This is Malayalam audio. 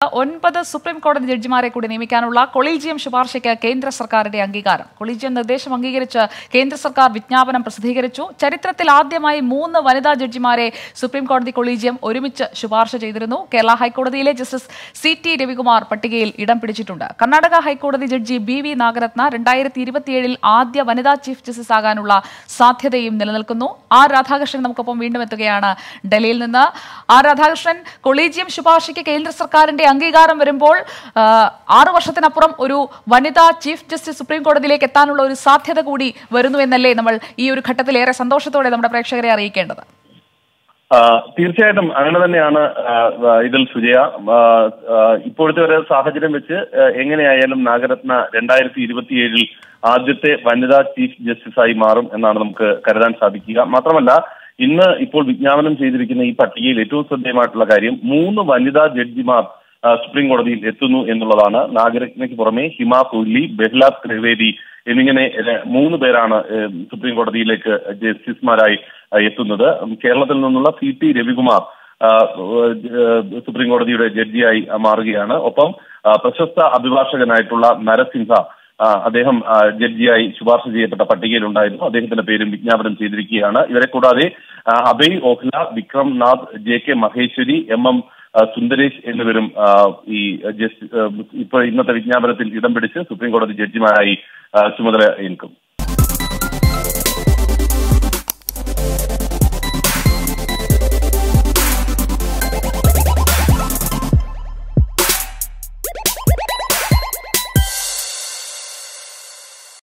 ഒൻപത് സുപ്രീം കോടതി ജഡ്ജിമാരെ കൂടി നിയമിക്കാനുള്ള കൊളീജിയം ശുപാർശയ്ക്ക് കേന്ദ്ര സർക്കാരിന്റെ അംഗീകാരം കൊളീജിയം നിർദ്ദേശം അംഗീകരിച്ച് കേന്ദ്ര സർക്കാർ വിജ്ഞാപനം പ്രസിദ്ധീകരിച്ചു ചരിത്രത്തിൽ ആദ്യമായി മൂന്ന് വനിതാ ജഡ്ജിമാരെ സുപ്രീം കോടതി കൊളീജിയം ഒരുമിച്ച് ശുപാർശ ചെയ്തിരുന്നു കേരള ഹൈക്കോടതിയിലെ ജസ്റ്റിസ് സി ടി രവികുമാർ പട്ടികയിൽ ഇടം പിടിച്ചിട്ടുണ്ട് കർണാടക ഹൈക്കോടതി ജഡ്ജി ബി വി നാഗരത്ന രണ്ടായിരത്തി ഇരുപത്തിയേഴിൽ ആദ്യ വനിതാ ചീഫ് ജസ്റ്റിസ് ആകാനുള്ള സാധ്യതയും നിലനിൽക്കുന്നു ആർ രാധാകൃഷ്ണൻ നമുക്കൊപ്പം വീണ്ടും എത്തുകയാണ് ഡൽഹിയിൽ നിന്ന് ആർ രാധാകൃഷ്ണൻ കൊളീജിയം ശുപാർശയ്ക്ക് കേന്ദ്ര സർക്കാരിന്റെ അംഗീകാരം വരുമ്പോൾ ആ, ആറു വർഷത്തിനപ്പുറം ഒരു വനിതാ ചീഫ് ജസ്റ്റിസ് സുപ്രീം കോടതിയിലേക്ക് എത്താനുള്ള ഒരു സാധ്യത കൂടി വരുന്നു എന്നല്ലേ നമ്മൾ ഈ ഒരു ഘട്ടത്തിൽ ഏറെ സന്തോഷത്തോടെ നമ്മുടെ പ്രേക്ഷകരെ അറിയിക്കേണ്ടത് ആ, തീർച്ചയായിട്ടും അങ്ങനെ തന്നെയാണ് ആ, ആ, ഇതിൽ സുജയ ആ, ആ, ഇപ്പോഴത്തെ ഒരു സാഹചര്യം വെച്ച് ആ, എങ്ങനെയായാലും നാഗരത്ന രണ്ടായിരത്തി ഇരുപത്തിയേഴിൽ ആദ്യത്തെ വനിതാ ചീഫ് ജസ്റ്റിസായി മാറും എന്നാണ് നമുക്ക് കരുതാൻ സാധിക്കുക മാത്രമല്ല ഇന്ന് ഇപ്പോൾ വിജ്ഞാപനം ചെയ്തിരിക്കുന്ന ഈ പട്ടികയിൽ ഏറ്റവും ശ്രദ്ധേയമായിട്ടുള്ള കാര്യം മൂന്ന് വനിതാ ജഡ്ജിമാർ ആ, സുപ്രീം കോടതിയിൽ എത്തുന്നു എന്നുള്ളതാണ് നാഗരത്നയ്ക്ക് പുറമെ ഹിമ കോഹ്ലി ബെഹ്ലാദ് ത്രിവേദി എന്നിങ്ങനെ ഏ, മൂന്ന് പേരാണ് ഏ, സുപ്രീം കോടതിയിലേക്ക് ജസ്റ്റിസുമാരായി ആ, എത്തുന്നത് ഉം, കേരളത്തിൽ നിന്നുള്ള സി ടി രവികുമാർ ആ, ഏ, സുപ്രീം കോടതിയുടെ ജഡ്ജിയായി മാറുകയാണ് ഒപ്പം ആ, പ്രശസ്ത അഭിഭാഷകനായിട്ടുള്ള നരസിംഹ ആ, അദ്ദേഹം ആ, ജഡ്ജിയായി ശുപാർശ ചെയ്യപ്പെട്ട പട്ടികയിലുണ്ടായിരുന്നു അദ്ദേഹത്തിന്റെ പേരും വിജ്ഞാപനം ചെയ്തിരിക്കുകയാണ് ഇവരെ കൂടാതെ ആ, Abhay Oka Vikram Nath J K Maheshwari M M ആ, സുന്ദരേഷ് എന്നിവരും ആ, ഈ ജസ്റ്റി ഇപ്പോൾ ഇന്നത്തെ വിജ്ഞാപനത്തിൽ ഇടം പിടിച്ച് സുപ്രീം കോടതി ജഡ്ജിമാരായി ആ, ചുമതല ഏൽക്കും